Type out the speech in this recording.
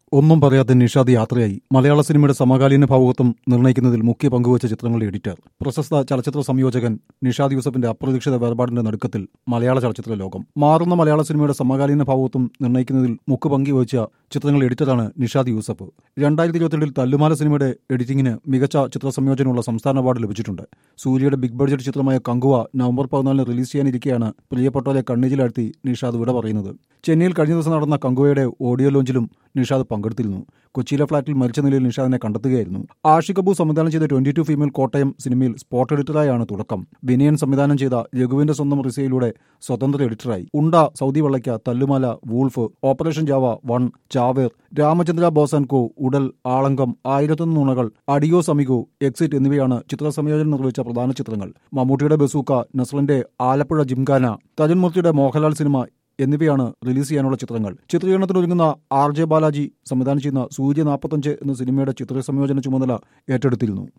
ഒന്നും പറയാതെ നിഷാദ് യാത്രയായി മലയാള സിനിമയുടെ സമകാലീന ഭാവുകത്വം നിർണ്ണയിക്കുന്നതിൽ മുഖ്യ പങ്കുവച്ച ചിത്രങ്ങളുടെ എഡിറ്റർ പ്രശസ്ത ചലച്ചിത്ര സംയോജകൻ നിഷാദ് യൂസഫിന്റെ അപ്രതീക്ഷിത വേർപാടിന്റെ നടുക്കത്തിൽ മലയാള ചലച്ചിത്ര ലോകം മാറുന്ന മലയാള സിനിമയുടെ സമകാലീന ഭാവുകത്വം നിർണ്ണയിക്കുന്നതിൽ മുഖ്യ പങ്കുവച്ച ചിത്രങ്ങളുടെ എഡിറ്ററാണ് നിഷാദ് യൂസഫ് രണ്ടായിരത്തി ഇരുപത്തിരണ്ടിൽ തല്ലുമാല സിനിമയുടെ എഡിറ്റിംഗിന് മികച്ച ചിത്ര സംയോജനമുള്ള സംസ്ഥാന അവാർഡ് ലഭിച്ചിട്ടുണ്ട് സൂര്യയുടെ ബിഗ് ബഡ്ജറ്റ് ചിത്രമായ കങ്കുവ നവംബർ പതിനാലിന് റിലീസ് ചെയ്യാനിരിക്കെയാണ് പ്രിയപ്പെട്ടവരെ കണ്ണീജിലാഴ്ത്തി നിഷാദ് വിട പറയുന്നത് ചെന്നൈയിൽ കഴിഞ്ഞ ദിവസം നടന്ന കങ്കുവയുടെ ഓഡിയോ ലോഞ്ചിലും നിഷാദ് പങ്കെടുത്തിരുന്നു കൊച്ചിയിലെ ഫ്ളാറ്റിൽ മരിച്ച നിലയിൽ നിഷാദിനെ കണ്ടെത്തുകയായിരുന്നു ആഷി കപൂർ സംവിധാനം ചെയ്ത ട്വന്റി ടു ഫീമെയിൽ കോട്ടയം സിനിമയിൽ സ്പോട്ട് എഡിറ്ററായാണ് തുടക്കം വിനയൻ സംവിധാനം ചെയ്ത രഘുവിന്റെ സ്വന്തം റിസയിലൂടെ സ്വതന്ത്ര എഡിറ്ററായി Unda Saudi Vellakka Thallumaala Wolf Operation Java One Chaaver Ramachandra ബോസാൻകോ ഉടൽ ആളങ്കം ആയിരത്തൊന്ന് നുണകൾ അഡിയോ സമിഗോ എക്സിറ്റ് എന്നിവയാണ് ചിത്ര സംയോജനം നിർവഹിച്ച പ്രധാന ചിത്രങ്ങൾ മമ്മൂട്ടിയുടെ ബസൂക്ക നസ്ലിന്റെ ആലപ്പുഴ ജിംഖാന തജൻമൂർത്തിയുടെ മോഹൻലാൽ സിനിമ എന്നിവയാണ് റിലീസ് ചെയ്യാനുള്ള ചിത്രങ്ങൾ ചിത്രീകരണത്തിനൊരുങ്ങുന്ന ആർ ജെ ബാലാജി സംവിധാനം ചെയ്യുന്ന സൂര്യ നാൽപ്പത്തഞ്ച് എന്ന സിനിമയുടെ ചിത്ര സംയോജന ചുമതല ഏറ്റെടുത്തിരുന്നു